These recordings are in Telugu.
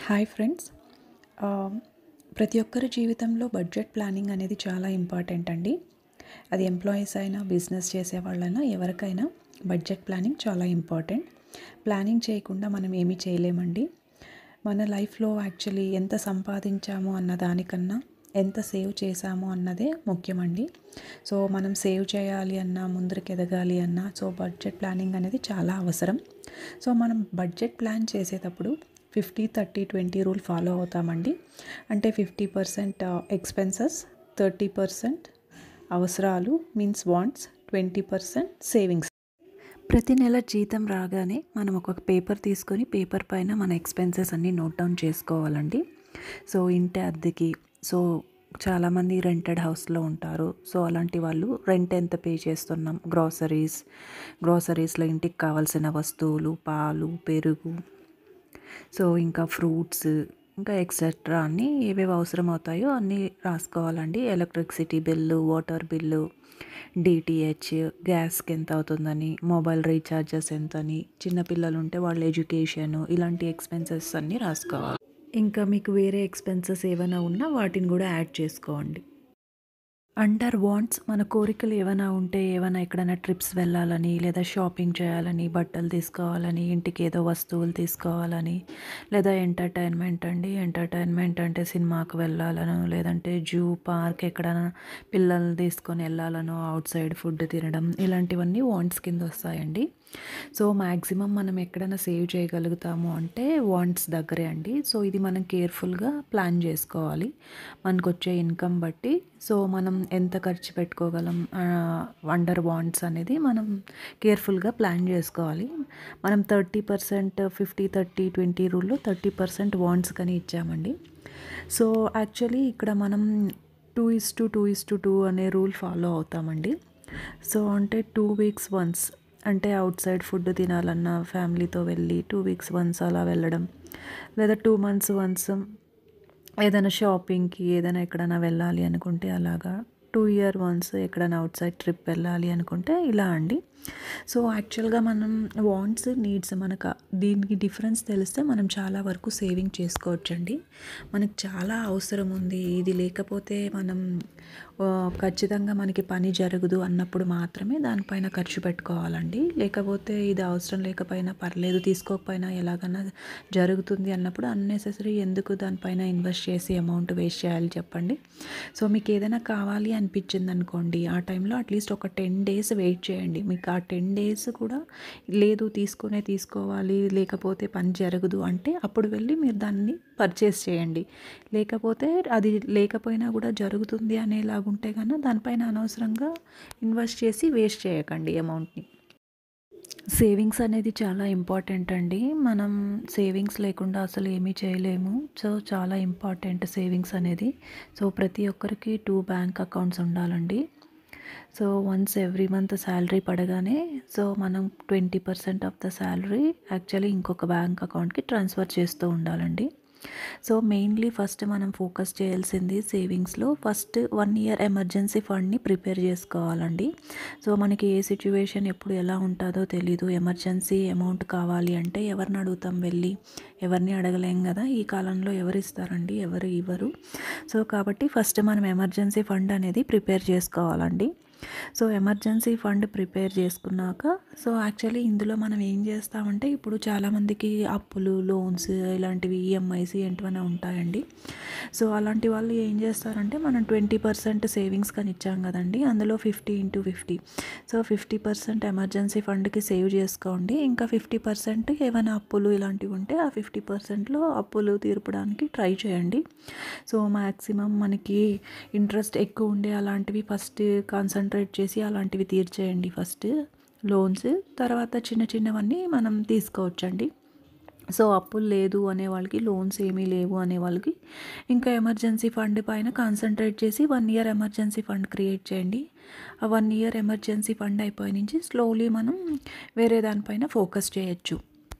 హాయ్ ఫ్రెండ్స్ ప్రతి ఒక్కరి జీవితంలో బడ్జెట్ ప్లానింగ్ అనేది చాలా ఇంపార్టెంట్ అండి అది ఎంప్లాయీస్ అయినా బిజినెస్ చేసే వాళ్ళైనా ఎవరికైనా బడ్జెట్ ప్లానింగ్ చాలా ఇంపార్టెంట్ ప్లానింగ్ చేయకుండా మనం ఏమీ చేయలేమండి మన లైఫ్లో యాక్చువల్లీ ఎంత సంపాదించాము అన్న దానికన్నా ఎంత సేవ్ చేశాము అన్నదే ముఖ్యమండి సో మనం సేవ్ చేయాలి అన్నా ముందరికి ఎదగాలి అన్నా సో బడ్జెట్ ప్లానింగ్ అనేది చాలా అవసరం సో మనం బడ్జెట్ ప్లాన్ చేసేటప్పుడు fifty thirty twenty rule follow అవుతామండి అంటే fifty percent expenses thirty percent అవసరాలు means wants twenty percent savings ప్రతి నెల జీతం రాగానే మనం ఒక పేపర్ తీసుకొని పేపర్ పైన మన ఎక్స్పెన్సెస్ అన్నీ నోట్ డౌన్ చేసుకోవాలండి సో ఇంటి అద్దెకి సో చాలామంది రెంటెడ్ హౌస్లో ఉంటారు సో అలాంటి వాళ్ళు రెంట్ ఎంత పే చేస్తున్నాం గ్రాసరీస్ గ్రాసరీస్లో ఇంటికి కావాల్సిన వస్తువులు పాలు పెరుగు సో ఇంకా ఫ్రూట్స్ ఇంకా ఎక్సెట్రా అన్నీ ఏవేవి అవసరం అవుతాయో అన్నీ రాసుకోవాలండి electricity bill water bill DTH గ్యాస్కి ఎంత అవుతుందని మొబైల్ రీఛార్జెస్ ఎంతని చిన్నపిల్లలు ఉంటే వాళ్ళ ఎడ్యుకేషన్ ఇలాంటి ఎక్స్పెన్సెస్ అన్నీ రాసుకోవాలి ఇంకా మీకు వేరే ఎక్స్పెన్సెస్ ఏమైనా ఉన్నా వాటిని కూడా యాడ్ చేసుకోండి అండర్ వాంట్స్ మన కోరికలు ఏమైనా ఉంటే ఏమైనా ఎక్కడైనా ట్రిప్స్ వెళ్ళాలని లేదా షాపింగ్ చేయాలని బట్టలు తీసుకోవాలని ఇంటికి ఏదో వస్తువులు తీసుకోవాలని లేదా ఎంటర్టైన్మెంట్ అండి ఎంటర్టైన్మెంట్ అంటే సినిమాకి వెళ్ళాలను లేదంటే జూ పార్క్ ఎక్కడైనా పిల్లల్ని తీసుకొని వెళ్ళాలనో అవుట్ సైడ్ ఫుడ్ తినడం ఇలాంటివన్నీ వాంట్స్ కింద వస్తాయండి సో మ్యాక్సిమం మనం ఎక్కడైనా సేవ్ చేయగలుగుతాము అంటే వాంట్స్ దగ్గరే అండి సో ఇది మనం కేర్ఫుల్గా ప్లాన్ చేసుకోవాలి మనకు వచ్చే ఇన్కమ్ బట్టి సో మనం ఎంత ఖర్చు పెట్టుకోగలం అండర్ వాంట్స్ అనేది మనం కేర్ఫుల్గా ప్లాన్ చేసుకోవాలి మనం thirty percent fifty thirty twenty రూల్లో థర్టీ పర్సెంట్ వాంట్స్ కానీ ఇచ్చామండి సో యాక్చువల్లీ ఇక్కడ మనం two is to two is to two అనే రూల్ ఫాలో అవుతామండి సో అంటే టూ వీక్స్ వన్స్ అంటే అవుట్ సైడ్ ఫుడ్ తినాలన్నా ఫ్యామిలీతో వెళ్ళి టూ వీక్స్ వన్స్ అలా వెళ్ళడం లేదా టూ మంత్స్ వన్స్ ఏదైనా షాపింగ్కి ఏదైనా ఎక్కడైనా వెళ్ళాలి అనుకుంటే అలాగా టూ ఇయర్ వన్స్ ఎక్కడైనా అవుట్ సైడ్ ట్రిప్ వెళ్ళాలి అనుకుంటే ఇలా అండి సో యాక్చువల్గా మనం వాంట్స్ నీడ్స్ మనకు దీనికి డిఫరెన్స్ తెలిస్తే మనం చాలా వరకు సేవింగ్ చేసుకోవచ్చండి మనకు చాలా అవసరం ఉంది ఇది లేకపోతే మనం ఖచ్చితంగా మనకి పని జరగదు అన్నప్పుడు మాత్రమే దానిపైన ఖర్చు పెట్టుకోవాలండి లేకపోతే ఇది అవసరం లేకపోయినా పర్లేదు తీసుకోకపోయినా ఎలాగైనా జరుగుతుంది అన్నప్పుడు అన్నెసెసరీ ఎందుకు దానిపైన ఇన్వెస్ట్ చేసి అమౌంట్ వేస్ట్ చేయాలి చెప్పండి సో మీకు ఏదైనా కావాలి అనిపించింది అనుకోండి ఆ టైంలో అట్లీస్ట్ ఒక టెన్ డేస్ వెయిట్ చేయండి మీకు ఆ టెన్ డేస్ కూడా లేదు తీసుకునే తీసుకోవాలి లేకపోతే పని జరగదు అంటే అప్పుడు వెళ్ళి మీరు దాన్ని పర్చేస్ చేయండి లేకపోతే అది లేకపోయినా కూడా జరుగుతుంది అనేలాగుంటే కన్నా దానిపైన అనవసరంగా ఇన్వెస్ట్ చేసి వేస్ట్ చేయకండి అమౌంట్ని సేవింగ్స్ అనేది చాలా ఇంపార్టెంట్ అండి మనం సేవింగ్స్ లేకుండా అసలు ఏమీ చేయలేము సో చాలా ఇంపార్టెంట్ సేవింగ్స్ అనేది సో ప్రతి ఒక్కరికి టూ బ్యాంక్ అకౌంట్స్ ఉండాలండి so once every month salary పడగానే సో మనం twenty percent of the salary actually ఇంకొక బ్యాంక్ అకౌంట్కి ట్రాన్స్ఫర్ చేస్తూ ఉండాలండి సో మెయిన్లీ ఫస్ట్ మనం ఫోకస్ చేయాల్సింది సేవింగ్స్లో ఫస్ట్ వన్ ఇయర్ ఎమర్జెన్సీ ఫండ్ని ప్రిపేర్ చేసుకోవాలండి సో మనకి ఏ సిచ్యువేషన్ ఎప్పుడు ఎలా ఉంటుందో తెలీదు ఎమర్జెన్సీ అమౌంట్ కావాలి అంటే ఎవరిని అడుగుతాం వెళ్ళి ఎవరిని అడగలేం కదా ఈ కాలంలో ఎవరు ఇస్తారండి ఎవరు ఇవ్వరు సో కాబట్టి ఫస్ట్ మనం ఎమర్జెన్సీ ఫండ్ అనేది ప్రిపేర్ చేసుకోవాలండి సో ఎమర్జెన్సీ ఫండ్ ప్రిపేర్ చేసుకున్నాక సో యాక్చువల్లీ ఇందులో మనం ఏం చేస్తామంటే ఇప్పుడు చాలామందికి అప్పులు లోన్స్ ఇలాంటివి ఈఎంఐస్ ఏంటివైనా ఉంటాయండి సో అలాంటి వాళ్ళు ఏం చేస్తారంటే మనం ట్వంటీ పర్సెంట్ సేవింగ్స్ కానీ ఇచ్చాం కదండి అందులో fifty into fifty so fifty percent emergency ఫండ్కి సేవ్ చేసుకోండి ఇంకా ఫిఫ్టీ పర్సెంట్ ఏమైనా అప్పులు ఇలాంటివి ఉంటే ఆ ఫిఫ్టీ పర్సెంట్లో అప్పులు తీర్పడానికి ట్రై చేయండి సో మ్యాక్సిమం మనకి ఇంట్రెస్ట్ ఎక్కువ ఉండే అలాంటివి ఫస్ట్ కాన్సన్ట్రేట్ కాన్సన్ట్రేట్ చేసి అలాంటివి తీర్చేయండి ఫస్ట్ లోన్స్ తర్వాత చిన్న చిన్నవన్నీ మనం తీసుకోవచ్చండి సో అప్పులు లేదు అనే వాళ్ళకి లోన్స్ ఏమీ లేవు అనే వాళ్ళకి ఇంకా ఎమర్జెన్సీ ఫండ్ పైన కాన్సన్ట్రేట్ చేసి one year emergency fund create చేయండి ఆ వన్ ఇయర్ ఎమర్జెన్సీ ఫండ్ అయిపోయి నుంచి స్లోలీ మనం వేరే దానిపైన ఫోకస్ చేయొచ్చు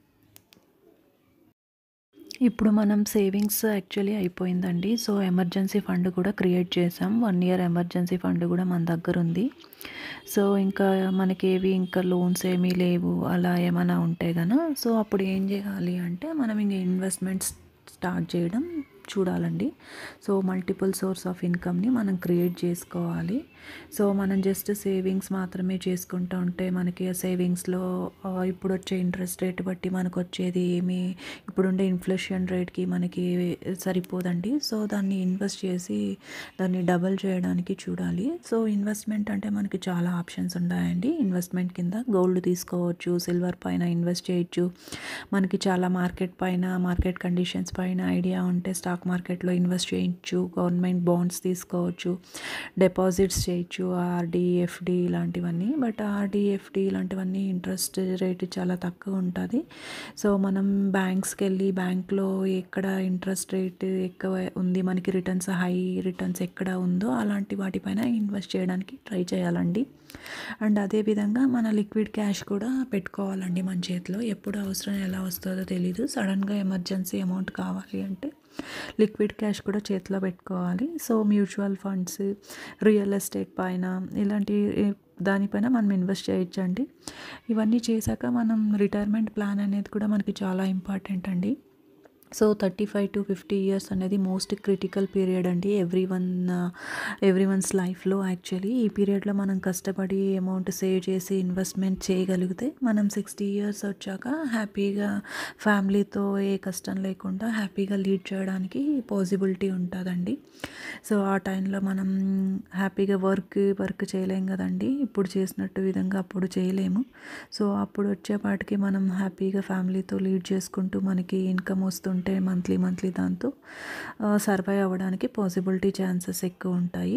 ఇప్పుడు మనం సేవింగ్స్ యాక్చువల్లీ అయిపోయిందండి సో ఎమర్జెన్సీ ఫండ్ కూడా క్రియేట్ చేసాం వన్ ఇయర్ ఎమర్జెన్సీ ఫండ్ కూడా మన దగ్గర ఉంది సో ఇంకా మనకి ఏవి ఇంకా లోన్స్ ఏమీ లేవు అలా ఏమైనా ఉంటే కనుక సో అప్పుడు ఏం చేయాలి అంటే మనం ఇంక ఇన్వెస్ట్మెంట్స్ స్టార్ట్ చేయడం చూడాలండి సో మల్టిపుల్ సోర్స్ ఆఫ్ ఇన్కమ్ని మనం క్రియేట్ చేసుకోవాలి సో మనం జస్ట్ సేవింగ్స్ మాత్రమే చేసుకుంటూ ఉంటే మనకి ఆ సేవింగ్స్లో ఇప్పుడు వచ్చే ఇంట్రెస్ట్ రేట్ బట్టి మనకు వచ్చేది ఏమి ఇప్పుడుండే ఇన్ఫ్లేషన్ రేట్కి మనకి సరిపోదండి సో దాన్ని ఇన్వెస్ట్ చేసి దాన్ని డబల్ చేయడానికి చూడాలి సో ఇన్వెస్ట్మెంట్ అంటే మనకి చాలా ఆప్షన్స్ ఉన్నాయండి ఇన్వెస్ట్మెంట్ కింద గోల్డ్ తీసుకోవచ్చు సిల్వర్ పైన ఇన్వెస్ట్ చేయొచ్చు మనకి చాలా మార్కెట్ పైన మార్కెట్ కండిషన్స్ పైన ఐడియా ఉంటే స్టాక్ మార్కెట్లో ఇన్వెస్ట్ చేయొచ్చు గవర్నమెంట్ బాండ్స్ తీసుకోవచ్చు డిపాజిట్స్ చేయొచ్చు ఆర్డీ ఎఫ్డి ఇలాంటివన్నీ బట్ ఆర్డీ ఎఫ్డి ఇలాంటివన్నీ ఇంట్రెస్ట్ రేట్ చాలా తక్కువ ఉంటుంది సో మనం బ్యాంక్స్కి వెళ్ళి బ్యాంక్లో ఎక్కడ ఇంట్రెస్ట్ రేట్ ఎక్కువ ఉంది మనకి రిటర్న్స్ హై రిటర్న్స్ ఎక్కడ ఉందో అలాంటి వాటిపైన ఇన్వెస్ట్ చేయడానికి ట్రై చేయాలండి అండ్ అదేవిధంగా మన లిక్విడ్ క్యాష్ కూడా పెట్టుకోవాలండి మన చేతిలో ఎప్పుడు అవసరం ఎలా వస్తుందో తెలీదు సడన్గా ఎమర్జెన్సీ అమౌంట్ కావాలి అంటే లిక్విడ్ క్యాష్ కూడా చేతిలో పెట్టుకోవాలి so mutual funds real estate పైన ఇలాంటి దానిపైన మనం ఇన్వెస్ట్ చేయొచ్చండి ఇవన్నీ చేశాక మనం రిటైర్మెంట్ ప్లాన్ అనేది కూడా మనకి చాలా ఇంపార్టెంట్ అండి so thirty five to fifty years అనేది మోస్ట్ క్రిటికల్ పీరియడ్ అండి ఎవ్రీ వన్ ఎవ్రీ వన్స్ లైఫ్లో యాక్చువల్లీ ఈ పీరియడ్లో మనం కష్టపడి అమౌంట్ సేవ్ చేసి ఇన్వెస్ట్మెంట్ చేయగలిగితే మనం సిక్స్టీ ఇయర్స్ వచ్చాక హ్యాపీగా ఫ్యామిలీతో ఏ కష్టం లేకుండా హ్యాపీగా లీడ్ చేయడానికి పాసిబిలిటీ ఉంటుందండి సో ఆ టైంలో మనం హ్యాపీగా వర్క్ వర్క్ చేయలేం కదండి ఇప్పుడు చేసినట్టు విధంగా అప్పుడు చేయలేము సో అప్పుడు వచ్చేపాటికి మనం హ్యాపీగా ఫ్యామిలీతో లీడ్ చేసుకుంటూ మనకి ఇన్కమ్ వస్తుంటే మంత్లీ మంత్లీ దాంతో సర్వైవ్ అవ్వడానికి పాసిబిలిటీ ఛాన్సెస్ ఎక్కువ ఉంటాయి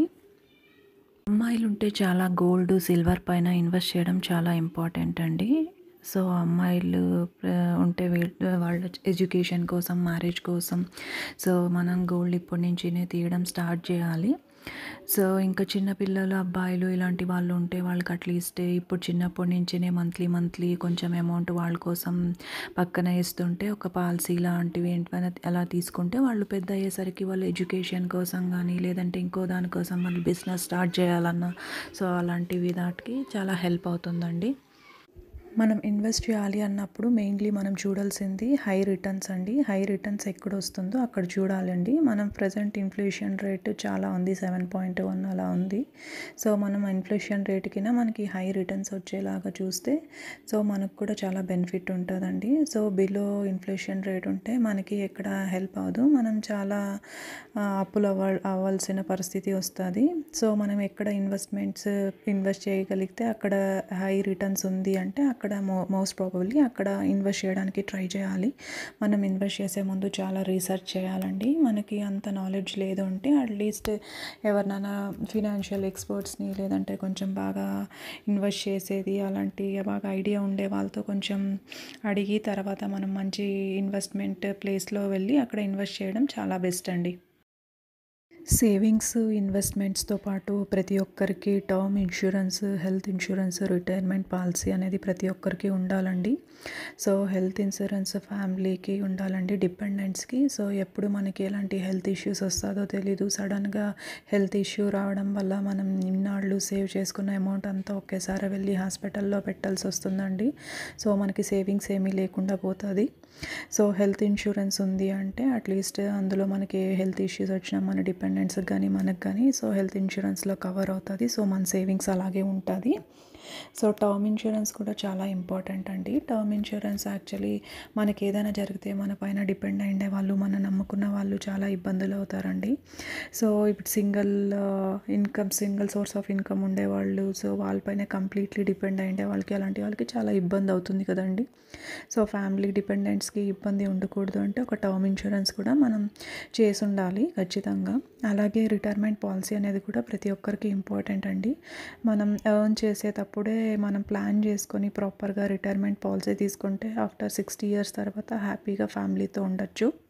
అమ్మాయిలు ఉంటే చాలా గోల్డ్ సిల్వర్ పైన ఇన్వెస్ట్ చేయడం చాలా ఇంపార్టెంట్ అండి సో అమ్మాయిలు ఉంటే వాళ్ళ ఎడ్యుకేషన్ కోసం మ్యారేజ్ కోసం సో మనం గోల్డ్ ఇప్పటి నుంచినే తీయడం స్టార్ట్ చేయాలి సో ఇంకా చిన్నపిల్లలు అబ్బాయిలు ఇలాంటి వాళ్ళు ఉంటే వాళ్ళకి అట్లీస్ట్ ఇప్పుడు చిన్నప్పటి నుంచినే మంత్లీ మంత్లీ కొంచెం అమౌంట్ వాళ్ళ కోసం పక్కన వేస్తుంటే ఒక పాలసీ లాంటివి ఏంటైనా అలా తీసుకుంటే వాళ్ళు పెద్ద అయ్యేసరికి వాళ్ళు ఎడ్యుకేషన్ కోసం కానీ లేదంటే ఇంకో దానికోసం వాళ్ళు బిజినెస్ స్టార్ట్ చేయాలన్నా సో అలాంటివి దాటికి చాలా హెల్ప్ అవుతుందండి మనం ఇన్వెస్ట్ చేయాలి అన్నప్పుడు మెయిన్లీ మనం చూడాల్సింది హై రిటర్న్స్ అండి హై రిటర్న్స్ ఎక్కడ వస్తుందో అక్కడ చూడాలండి మనం ప్రజెంట్ ఇన్ఫ్లేషన్ రేట్ చాలా ఉంది సెవెన్ పాయింట్ వన్ అలా ఉంది సో మనం ఇన్ఫ్లేషన్ రేట్ కింద మనకి హై రిటర్న్స్ వచ్చేలాగా చూస్తే సో మనకు కూడా చాలా బెనిఫిట్ ఉంటుందండి సో బిలో ఇన్ఫ్లేషన్ రేట్ ఉంటే మనకి ఎక్కడ హెల్ప్ అవ్వదు మనం చాలా అప్పులు అవ్వ అవ్వాల్సిన పరిస్థితి వస్తుంది సో మనం ఎక్కడ ఇన్వెస్ట్మెంట్స్ ఇన్వెస్ట్ చేయగలిగితే అక్కడ హై రిటర్న్స్ ఉంది అంటే అక్కడ మో మోస్ట్ ప్రాబబ్లీ అక్కడ ఇన్వెస్ట్ చేయడానికి ట్రై చేయాలి మనం ఇన్వెస్ట్ చేసే ముందు చాలా రీసెర్చ్ చేయాలండి మనకి అంత నాలెడ్జ్ లేదు అంటే అట్లీస్ట్ ఎవరినైనా ఫినాన్షియల్ ఎక్స్పర్ట్స్ని లేదంటే కొంచెం బాగా ఇన్వెస్ట్ చేసేది అలాంటి బాగా ఐడియా ఉండే వాళ్ళతో కొంచెం అడిగి తర్వాత మనం మంచి ఇన్వెస్ట్మెంట్ ప్లేస్లో వెళ్ళి అక్కడ ఇన్వెస్ట్ చేయడం చాలా బెస్ట్ అండి సేవింగ్స్ ఇన్వెస్ట్మెంట్స్తో పాటు ప్రతి ఒక్కరికి term insurance health insurance retirement policy అనేది ప్రతి ఒక్కరికి ఉండాలండి సో హెల్త్ ఇన్సూరెన్స్ ఫ్యామిలీకి ఉండాలండి డిపెండెంట్స్కి సో ఎప్పుడు మనకి ఎలాంటి హెల్త్ ఇష్యూస్ వస్తుందో తెలీదు సడన్గా హెల్త్ ఇష్యూ రావడం వల్ల మనం ఇన్నాళ్ళు సేవ్ చేసుకున్న అమౌంట్ అంతా ఒకేసారి వెళ్ళి హాస్పిటల్లో పెట్టాల్సి వస్తుందండి సో మనకి సేవింగ్స్ ఏమీ లేకుండా పోతుంది సో హెల్త్ ఇన్సూరెన్స్ ఉంది అంటే అట్లీస్ట్ అందులో మనకి ఏ హెల్త్ ఇష్యూస్ వచ్చినా మన డిపెండెంట్స్కి కానీ మనకు కానీ సో హెల్త్ ఇన్సూరెన్స్లో కవర్ అవుతుంది సో మన సేవింగ్స్ అలాగే ఉంటుంది సో టర్మ్ ఇన్సూరెన్స్ కూడా చాలా ఇంపార్టెంట్ అండి టర్మ్ ఇన్సూరెన్స్ యాక్చువల్లీ మనకి ఏదైనా జరిగితే మన పైన డిపెండ్ అయ్యే వాళ్ళు మన నమ్ముకున్న వాళ్ళు చాలా ఇబ్బందులు అవుతారండి సో ఇప్పుడు single income single source of income ఉండేవాళ్ళు సో వాళ్ళపైన కంప్లీట్లీ డిపెండ్ అయ్యే వాళ్ళకి అలాంటి వాళ్ళకి చాలా ఇబ్బంది అవుతుంది కదండి సో ఫ్యామిలీ డిపెండెంట్స్కి ఇబ్బంది ఉండకూడదు అంటే ఒక టర్మ్ ఇన్సూరెన్స్ కూడా మనం చేసి ఉండాలి ఖచ్చితంగా అలాగే రిటైర్మెంట్ పాలసీ అనేది కూడా ప్రతి ఒక్కరికి ఇంపార్టెంట్ అండి మనం ఎర్న్ చేసేటప్పుడే మనం ప్లాన్ చేసుకొని ప్రాపర్గా రిటైర్మెంట్ పాలసీ తీసుకుంటే ఆఫ్టర్ సిక్స్టీ ఇయర్స్ తర్వాత హ్యాపీగా ఫ్యామిలీతో ఉండొచ్చు